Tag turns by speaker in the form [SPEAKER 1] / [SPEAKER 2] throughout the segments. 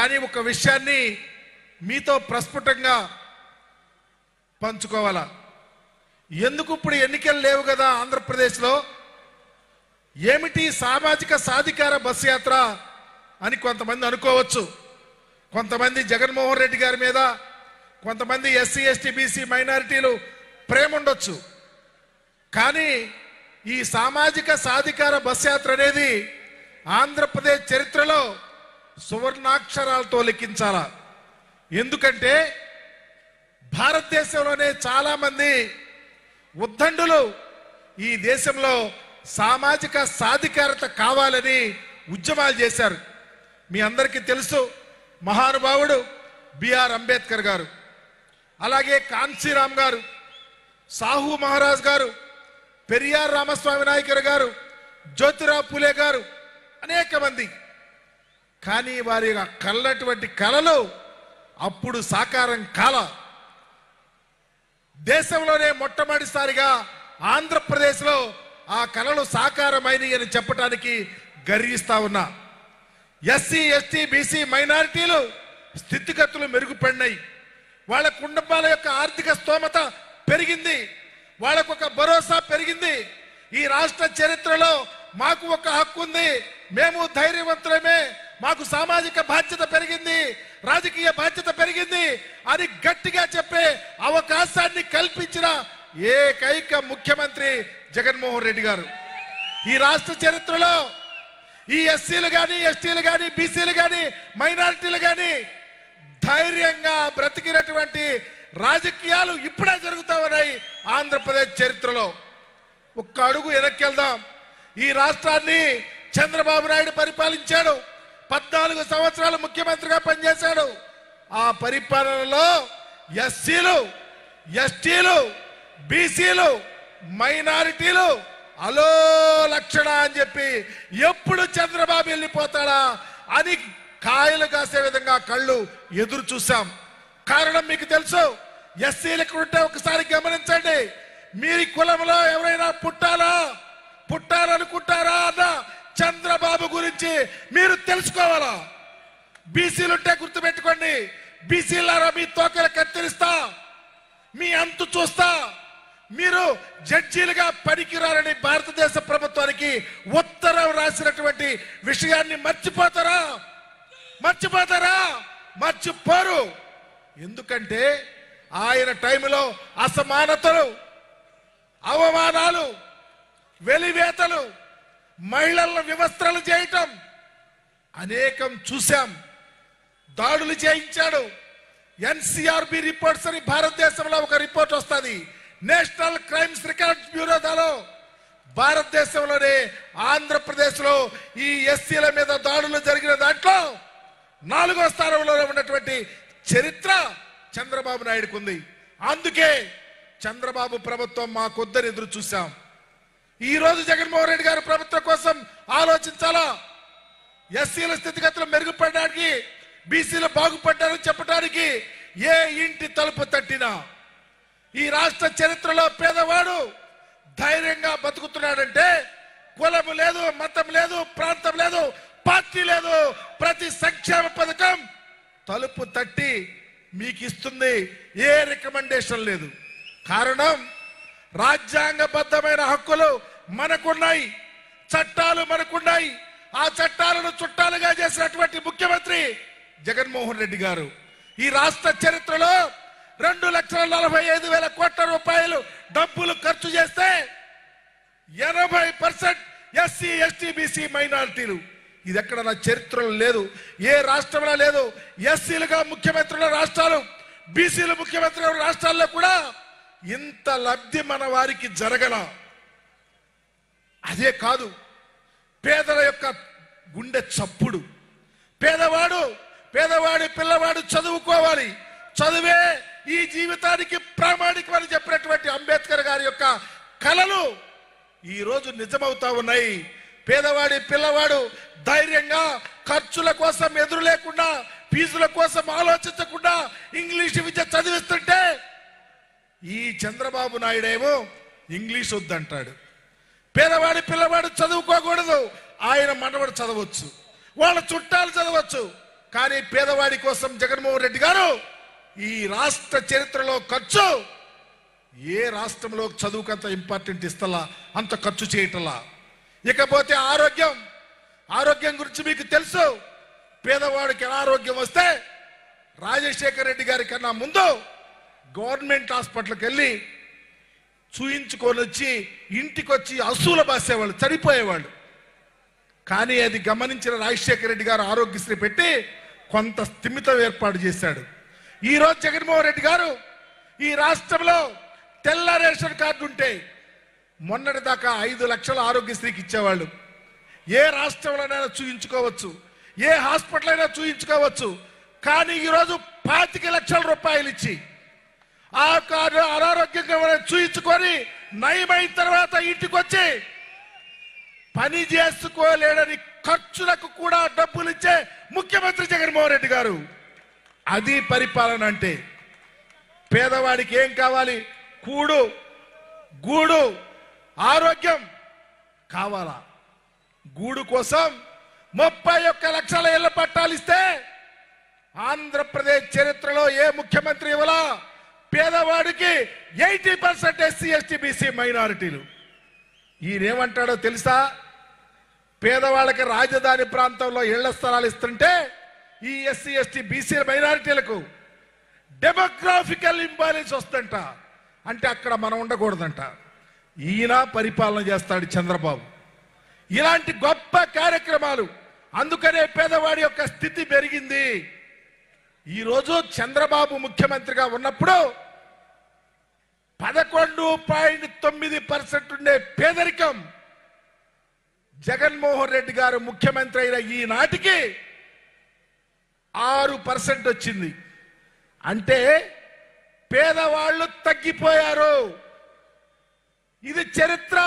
[SPEAKER 1] కానీ ఒక విషయాన్ని మీతో ప్రస్ఫుటంగా పంచుకోవాలా ఎందుకు ఇప్పుడు ఎన్నికలు లేవు కదా ఆంధ్రప్రదేశ్లో ఏమిటి సామాజిక సాధికార బస్ యాత్ర అని కొంతమంది అనుకోవచ్చు కొంతమంది జగన్మోహన్ రెడ్డి గారి మీద కొంతమంది ఎస్సీ ఎస్టీ బీసీ మైనారిటీలు ప్రేమ ఉండొచ్చు కానీ ఈ సామాజిక సాధికార బస్ యాత్ర అనేది ఆంధ్రప్రదేశ్ చరిత్రలో సువర్ణాక్షరాలతో లెక్కించాలా ఎందుకంటే భారతదేశంలోనే చాలా మంది ఉద్దండులు ఈ దేశంలో సామాజిక సాధికారత కావాలని ఉద్యమాలు చేశారు మీ అందరికీ తెలుసు మహానుభావుడు బిఆర్ అంబేద్కర్ గారు అలాగే కాన్సీరామ్ గారు సాహు మహారాజ్ గారు పెరియార్ రామస్వామి నాయకర్ గారు జ్యోతిరావు పులే గారు అనేక మంది కానీ వారి కళ్ళటువంటి కళలు అప్పుడు సాకారం కాల దేశంలోనే మొట్టమొదటిసారిగా ఆంధ్రప్రదేశ్లో ఆ కళలు సాకారమైనవి అని చెప్పడానికి గర్విస్తా ఉన్నా ఎస్సీ ఎస్టీ బీసీ మైనారిటీలు స్థితిగతులు మెరుగుపడినాయి వాళ్ళ కుటుంబాల యొక్క ఆర్థిక స్తోమత పెరిగింది వాళ్ళకు ఒక భరోసా పెరిగింది ఈ రాష్ట్ర చరిత్రలో మాకు ఒక హక్కు ఉంది మేము ధైర్యవంతులమే మాకు సామాజిక బాధ్యత పెరిగింది రాజకీయ బాధ్యత పెరిగింది అని గట్టిగా చెప్పే అవకాశాన్ని కల్పించిన ఏకైక ముఖ్యమంత్రి జగన్మోహన్ రెడ్డి గారు ఈ రాష్ట్ర చరిత్రలో ఈ ఎస్సీలు కానీ ఎస్టీలు కానీ బీసీలు కానీ మైనారిటీలు కానీ ధైర్యంగా బ్రతికినటువంటి రాజకీయాలు ఇప్పుడే జరుగుతా ఉన్నాయి ఆంధ్రప్రదేశ్ చరిత్రలో ఒక్క అడుగు వెనక్కి వెళ్దాం ఈ రాష్ట్రాన్ని చంద్రబాబు నాయుడు పరిపాలించాడు పద్నాలుగు సంవత్సరాలు ముఖ్యమంత్రిగా పనిచేశాడు ఆ పరిపాలనలో ఎస్సీలు ఎస్టీలు బీసీలు మైనారిటీలు అలో లక్షణ అని చెప్పి ఎప్పుడు చంద్రబాబు వెళ్ళిపోతాడా అని కాయలు కాసే విధంగా కళ్ళు ఎదురు చూసాం కారణం మీకు తెలుసు ఎస్సీలకు ఉంటే ఒకసారి గమనించండి మీరు ఈ కులంలో ఎవరైనా పుట్టాలా పుట్టాలనుకుంటారా అన్న చంద్రబాబు గురించి మీరు తెలుసుకోవాలా బీసీలుంటే గుర్తుపెట్టుకోండి బీసీలారా మీ తోకలు కత్తిరిస్తా మీ అంతు చూస్తా మీరు జడ్జీలుగా పనికిరారని భారతదేశ ప్రభుత్వానికి ఉత్తరం రాసినటువంటి విషయాన్ని మర్చిపోతారా మర్చిపోతారా మర్చిపోరు ఎందుకంటే ఆయన టైంలో అసమానతలు అవమానాలు వెలివేతలు మహిళలను వివస్త్రలు చేయటం అనేకం చూశాం దాడులు చేయించాడు ఎన్సీఆర్బి రిపోర్ట్స్ అని భారతదేశంలో ఒక రిపోర్ట్ వస్తుంది నేషనల్ క్రైమ్స్ రికార్డ్స్ బ్యూరో దాలో భారతదేశంలోనే ఆంధ్రప్రదేశ్ లో ఈ ఎస్సీల మీద దాడులు జరిగిన దాంట్లో నాలుగో స్థానంలో ఉన్నటువంటి చరిత్ర చంద్రబాబు నాయుడుకు ఉంది అందుకే చంద్రబాబు ప్రభుత్వం మాకొద్దని ఎదురు చూశాం ఈ రోజు జగన్మోహన్ రెడ్డి గారి ప్రభుత్వం కోసం ఆలోచించాలా ఎస్సీల స్థితిగతులు మెరుగుపడడానికి బీసీలు బాగుపడ్డారని చెప్పడానికి ఏ ఇంటి తలుపు తట్టినా ఈ రాష్ట్ర చరిత్రలో పేదవాడు ధైర్యంగా బతుకుతున్నాడంటే కులము లేదు మతం లేదు ప్రాంతం లేదు పార్టీ లేదు ప్రతి సంక్షేమ పథకం తలుపు తట్టి మీకు ఇస్తుంది ఏ రికమెండేషన్ లేదు కారణం రాజ్యాంగబద్ధమైన హక్కులు మనకున్నాయి చట్టాలు మనకున్నాయి ఆ చట్టాలను చుట్టాలుగా చేసినటువంటి ముఖ్యమంత్రి జగన్మోహన్ రెడ్డి గారు ఈ రాష్ట్ర చరిత్రలో రెండు లక్షల నలభై ఐదు వేల కోట్ల రూపాయలు డబ్బులు ఖర్చు చేస్తే ఎనభై పర్సెంట్ ఎస్సీ ఎస్టీ బీసీ మైనారిటీలు ఇది ఎక్కడ నా చరిత్రలో లేదు ఏ రాష్ట్రంలో లేదు ఎస్సీలుగా ముఖ్యమంత్రుల రాష్ట్రాలు బీసీలు ముఖ్యమంత్రుల రాష్ట్రాల్లో కూడా ఇంత లబ్ధి మన వారికి జరగల అదే కాదు పేదల యొక్క గుండె చప్పుడు పేదవాడు పేదవాడి పిల్లవాడు చదువుకోవాలి చదువే ఈ జీవితానికి ప్రామాణికమని చెప్పినటువంటి అంబేద్కర్ గారి యొక్క కలలు ఈ రోజు నిజమవుతా ఉన్నాయి పేదవాడి పిల్లవాడు ధైర్యంగా ఖర్చుల కోసం ఎదురు లేకుండా ఫీజుల కోసం ఆలోచించకుండా ఇంగ్లీష్ విద్య చదివిస్తుంటే ఈ చంద్రబాబు నాయుడేమో ఇంగ్లీష్ వద్దంటాడు పేదవాడి పిల్లవాడు చదువుకోకూడదు ఆయన మనవడు చదవచ్చు వాళ్ళ చుట్టాలు చదవచ్చు కానీ పేదవాడి కోసం జగన్మోహన్ రెడ్డి గారు ఈ రాష్ట్ర చరిత్రలో ఖర్చు ఏ రాష్ట్రంలో చదువుకు అంత ఇంపార్టెంట్ ఇస్తలా అంత ఖర్చు చేయటలా ఇకపోతే ఆరోగ్యం ఆరోగ్యం గురించి మీకు తెలుసు పేదవాడికి అనారోగ్యం వస్తే రాజశేఖర రెడ్డి గారి కన్నా ముందు గవర్నమెంట్ హాస్పిటల్కి వెళ్ళి చూయించుకొని వచ్చి ఇంటికి వచ్చి అసూల బాసేవాళ్ళు చనిపోయేవాళ్ళు కానీ అది గమనించిన రాజశేఖర రెడ్డి గారు ఆరోగ్యశ్రీ పెట్టి కొంత స్థిమితం ఏర్పాటు చేశాడు ఈ రోజు జగన్మోహన్ రెడ్డి గారు ఈ రాష్ట్రంలో తెల్ల రేషన్ కార్డు ఉంటే మొన్నటి దాకా ఐదు లక్షల ఆరోగ్యశ్రీకి ఇచ్చేవాళ్ళు ఏ రాష్ట్రంలోనైనా చూయించుకోవచ్చు ఏ హాస్పిటల్ అయినా చూయించుకోవచ్చు కానీ ఈరోజు పాతిక లక్షల రూపాయలు ఇచ్చి ఆ కార్డు అనారోగ్యంగా మనం చూయించుకొని నయమైన తర్వాత ఇంటికి వచ్చి పని చేసుకోలేడని ఖర్చులకు కూడా డబ్బులు ఇచ్చే ముఖ్యమంత్రి జగన్మోహన్ రెడ్డి గారు అది పరిపాలన అంటే పేదవాడికి ఏం కావాలి కూడు గూడు ఆరోగ్యం కావాలా గూడు కోసం ముప్పై ఒక్క లక్షల ఇళ్ల పట్టాలు ఇస్తే ఆంధ్రప్రదేశ్ చరిత్రలో ఏ ముఖ్యమంత్రి ఇవ్వలా పేదవాడికి eighty percent SC ST BC మైనారిటీలు ఈయనేమంటాడో తెలుసా పేదవాళ్ళకి రాజధాని ప్రాంతంలో ఇళ్ల స్థలాలు ఇస్తుంటే ఈ ఎస్సీ ఎస్టీ బీసీ మైనారిటీలకు డెమోగ్రాఫికల్ ఇంబాలెన్స్ వస్తుందంట అంటే అక్కడ మనం ఉండకూడదంట ఈయన పరిపాలన చేస్తాడు చంద్రబాబు ఇలాంటి గొప్ప కార్యక్రమాలు అందుకనే పేదవాడి యొక్క స్థితి పెరిగింది ఈరోజు చంద్రబాబు ముఖ్యమంత్రిగా ఉన్నప్పుడు పదకొండు పాయింట్ తొమ్మిది పర్సెంట్ ఉండే పేదరికం జగన్మోహన్ రెడ్డి గారు ముఖ్యమంత్రి అయిన ఈనాటికి ఆరు పర్సెంట్ వచ్చింది అంటే పేదవాళ్ళు తగ్గిపోయారు ఇది చరిత్ర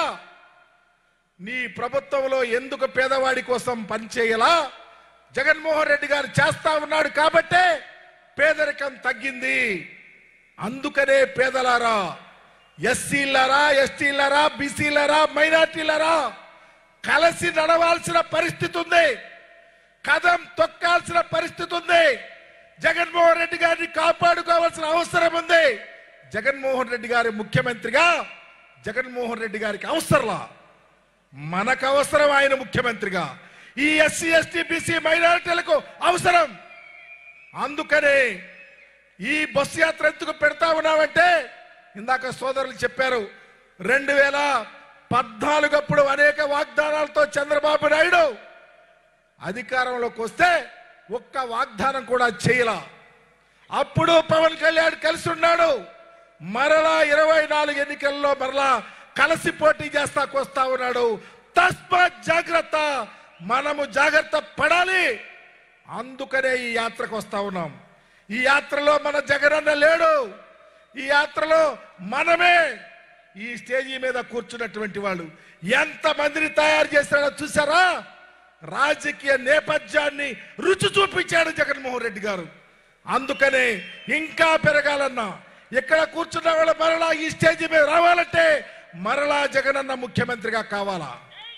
[SPEAKER 1] నీ ప్రభుత్వంలో ఎందుకు పేదవాడి కోసం పనిచేయలా జగన్మోహన్ రెడ్డి గారు చేస్తా ఉన్నాడు కాబట్టే పేదరికం తగ్గింది అందుకనే పేదలారా ఎస్సీలరా ఎస్టీలరా బీసీలరా మైనార్టీలరా కలిసి నడవాల్సిన పరిస్థితి ఉంది కదం తొక్కాల్సిన పరిస్థితి ఉంది జగన్మోహన్ రెడ్డి గారిని కాపాడుకోవాల్సిన అవసరం ఉంది జగన్మోహన్ రెడ్డి గారి ముఖ్యమంత్రిగా జగన్మోహన్ రెడ్డి గారికి అవసరంలా మనకు అవసరం ఆయన ముఖ్యమంత్రిగా ఈ ఎస్సీ ఎస్టీ బీసీ మైనారిటీలకు అవసరం అందుకనే ఈ బస్సు యాత్ర ఎందుకు పెడతా ఉన్నామంటే ఇందాక సోదరులు చెప్పారు రెండు వేల పద్నాలుగు అప్పుడు అనేక వాగ్దానాలతో చంద్రబాబు నాయుడు అధికారంలోకి వస్తే ఒక్క వాగ్దానం కూడా చేయలా అప్పుడు పవన్ కళ్యాణ్ కలిసి ఉన్నాడు మరలా ఇరవై నాలుగు ఎన్నికల్లో మరలా కలిసి పోటీ చేస్తాకొస్తా ఉన్నాడు తస్మాత్ జాగ్రత్త మనము జాగ్రత్త పడాలి అందుకనే ఈ యాత్రకు వస్తా ఉన్నాం ఈ యాత్రలో మన జగనన్న లేడు ఈ యాత్రలో మనమే ఈ స్టేజీ మీద కూర్చున్నటువంటి వాళ్ళు ఎంత మందిని తయారు చేశాడో చూసారా రాజకీయ నేపథ్యాన్ని రుచి చూపించాడు జగన్మోహన్ రెడ్డి గారు అందుకనే ఇంకా పెరగాలన్నా ఇక్కడ కూర్చున్న వాళ్ళు మరలా ఈ స్టేజీ మీద రావాలంటే మరలా జగనన్న ముఖ్యమంత్రిగా కావాలా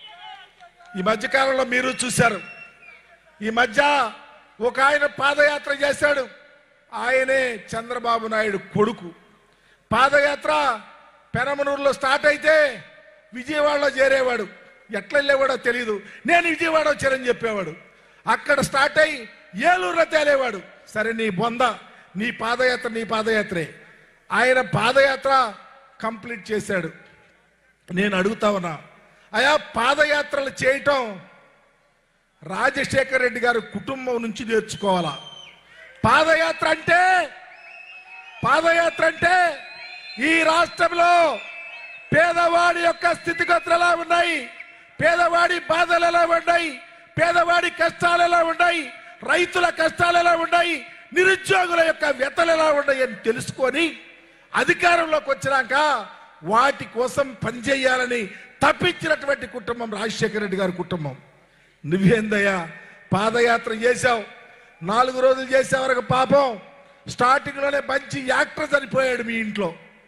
[SPEAKER 1] ఈ మధ్యకాలంలో మీరు చూశారు ఈ మధ్య ఒక ఆయన పాదయాత్ర చేశాడు ఆయనే చంద్రబాబు నాయుడు కొడుకు పాదయాత్ర పెనమనూరులో స్టార్ట్ అయితే విజయవాడలో చేరేవాడు ఎట్లా వెళ్ళేవాడో తెలియదు నేను విజయవాడ వచ్చానని చెప్పేవాడు అక్కడ స్టార్ట్ అయ్యి ఏలూరులో తేలేవాడు సరే నీ బొంద నీ పాదయాత్ర నీ పాదయాత్రే ఆయన పాదయాత్ర కంప్లీట్ చేశాడు నేను అడుగుతా ఉన్నా అయా పాదయాత్రలు చేయటం రాజశేఖర రెడ్డి గారి కుటుంబం నుంచి నేర్చుకోవాలా పాదయాత్ర అంటే పాదయాత్ర అంటే ఈ రాష్ట్రంలో పేదవాడి యొక్క స్థితిగతులు ఎలా ఉన్నాయి పేదవాడి బాధలు ఎలా ఉన్నాయి పేదవాడి కష్టాలు ఎలా ఉన్నాయి రైతుల కష్టాలు ఎలా ఉన్నాయి నిరుద్యోగుల యొక్క వ్యతలు ఎలా ఉన్నాయి అని తెలుసుకొని అధికారంలోకి వచ్చినాక వాటి కోసం పనిచేయాలని తప్పించినటువంటి కుటుంబం రాజశేఖర రెడ్డి గారి కుటుంబం నువ్వేందయ్యా పాదయాత్ర చేశావు నాలుగు రోజులు చేసే వరకు పాపం స్టార్టింగ్ లోనే మంచి యాక్టర్ చనిపోయాడు మీ ఇంట్లో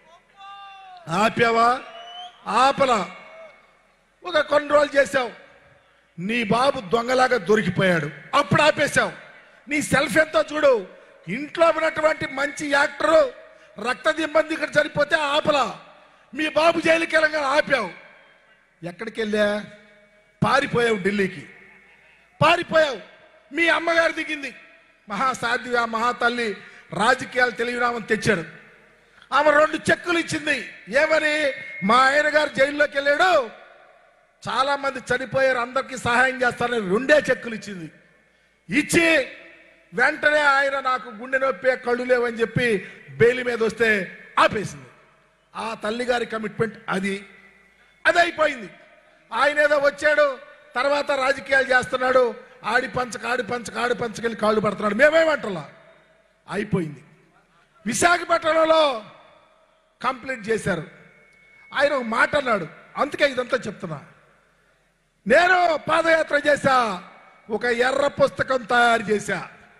[SPEAKER 1] ఆపావా ఆపలా ఒక కొన్ని రోజులు చేశావు నీ బాబు దొంగలాగా దొరికిపోయాడు అప్పుడు ఆపేశావు నీ సెల్ఫ్ ఎంతో చూడు ఇంట్లో ఉన్నటువంటి మంచి యాక్టరు రక్త దిబ్బంది ఇక్కడ చనిపోతే ఆపలా మీ బాబు జైలుకి వెళ్ళగా ఆపావు ఎక్కడికి వెళ్ళా పారిపోయావు ఢిల్లీకి పారిపోయావు మీ అమ్మగారు దిగింది మహాసాధ్వి ఆ మహాతల్లి రాజకీయాలు తెలివినామని తెచ్చాడు ఆమె రెండు చెక్కులు ఇచ్చింది ఏమని మా ఆయన గారు జైల్లోకి వెళ్ళాడు చాలా మంది చనిపోయారు అందరికీ సహాయం చేస్తారని రెండే చెక్కులు ఇచ్చింది ఇచ్చి వెంటనే ఆయన నాకు గుండె నొప్పి కళ్ళు లేవని చెప్పి బెయిల్ మీద వస్తే ఆపేసింది ఆ తల్లి గారి కమిట్మెంట్ అది అది అయిపోయింది ఆయన ఏదో వచ్చాడు తర్వాత రాజకీయాలు చేస్తున్నాడు ఆడి పంచక ఆడి పంచక ఆడి పంచకెళ్ళి కాళ్ళు పడుతున్నాడు మేమేమంటలా అయిపోయింది విశాఖపట్నంలో కంప్లీట్ చేశారు ఆయన ఒక మాట అన్నాడు అందుకే ఇదంతా చెప్తున్నా నేను పాదయాత్ర చేశా ఒక ఎర్ర పుస్తకం తయారు చేశా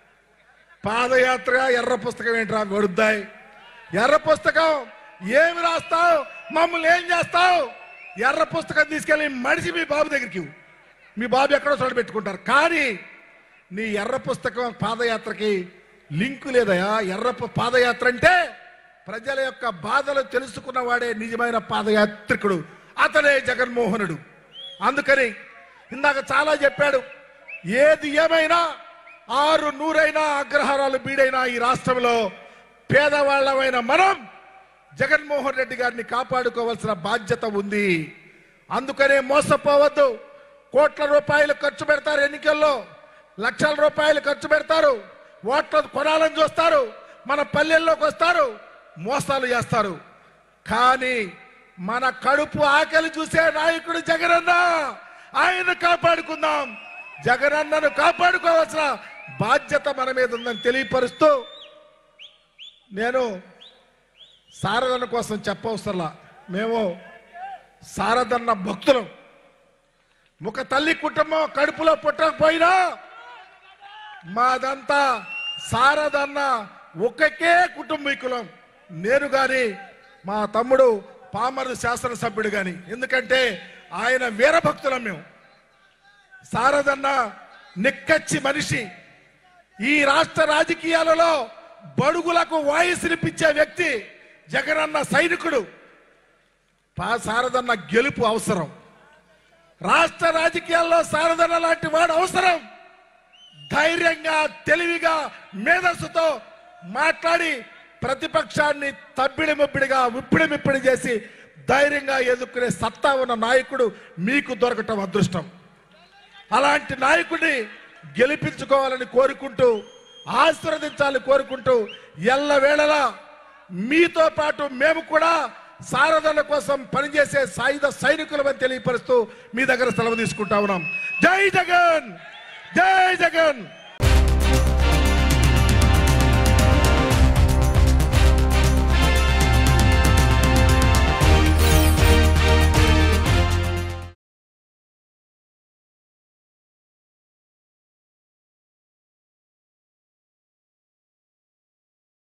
[SPEAKER 1] పాదయాత్ర ఎర్ర పుస్తకం ఏంట్రా గొడుద్దాయి ఎర్ర పుస్తకం ఏమి రాస్తావు మమ్మల్ని ఏం చేస్తావు ఎర్ర పుస్తకం తీసుకెళ్ళి మడిచి మీ బాబు దగ్గరికి ఇవ్వు. మీ బాబు ఎక్కడో చోట పెట్టుకుంటారు కానీ నీ ఎర్ర పుస్తకం పాదయాత్రకి లింకు లేదయా ఎర్ర పు- పాదయాత్ర అంటే ప్రజల యొక్క బాధలు తెలుసుకున్నవాడే నిజమైన పాదయాత్రికుడు అతనే జగన్మోహనుడు అందుకని ఇందాక చాలా చెప్పాడు ఏది ఏమైనా ఆరు నూరైనా అగ్రహారాలు బీడైనా ఈ రాష్ట్రంలో పేదవాళ్ళమైన మనం జగన్మోహన్ రెడ్డి గారిని కాపాడుకోవాల్సిన బాధ్యత ఉంది అందుకనే మోసపోవద్దు కోట్ల రూపాయలు ఖర్చు పెడతారు ఎన్నికల్లో లక్షల రూపాయలు ఖర్చు పెడతారు ఓట్ల కొనాలని చూస్తారు మన పల్లెల్లోకి వస్తారు మోసాలు చేస్తారు కానీ మన కడుపు ఆకలి చూసే నాయకుడు జగనన్న ఆయన కాపాడుకుందాం జగనన్నను కాపాడుకోవాల్సిన బాధ్యత మన మీద ఉందని తెలియపరుస్తూ నేను సారథన కోసం చెప్పవసరలా మేము సారథన్న భక్తులం ఒక తల్లి కుటుంబం కడుపులో పుట్టకపోయినా మాదంతా సారథన్న ఒక్కకే కుటుంబీకులం నేను గాని మా తమ్ముడు పామరు శాసనసభ్యుడు గాని ఎందుకంటే ఆయన వీరభక్తులం మేము సారథన్న నిక్కచ్చి మనిషి ఈ రాష్ట్ర రాజకీయాలలో బడుగులకు వాయిస్నిపించే వ్యక్తి జగనన్న సైనికుడు పా- సారథన్న గెలుపు అవసరం రాష్ట్ర రాజకీయాల్లో సారథన్న లాంటి వాడు అవసరం ధైర్యంగా తెలివిగా మేధస్సుతో మాట్లాడి ప్రతిపక్షాన్ని తబ్బిడి ముప్పిడిగా ఉప్పిడి మిప్పిడి చేసి ధైర్యంగా ఎదుర్కొనే సత్తా ఉన్న నాయకుడు మీకు దొరకటం అదృష్టం అలాంటి నాయకుడిని గెలిపించుకోవాలని కోరుకుంటూ ఆశీర్వదించాలని కోరుకుంటూ ఎల్లవేళలా మీతో పాటు మేము కూడా సారథుల కోసం పనిచేసే సాయుధ సైనికులమని తెలియపరుస్తూ మీ దగ్గర సెలవు తీసుకుంటా ఉన్నాం జై జగన్ జై జగన్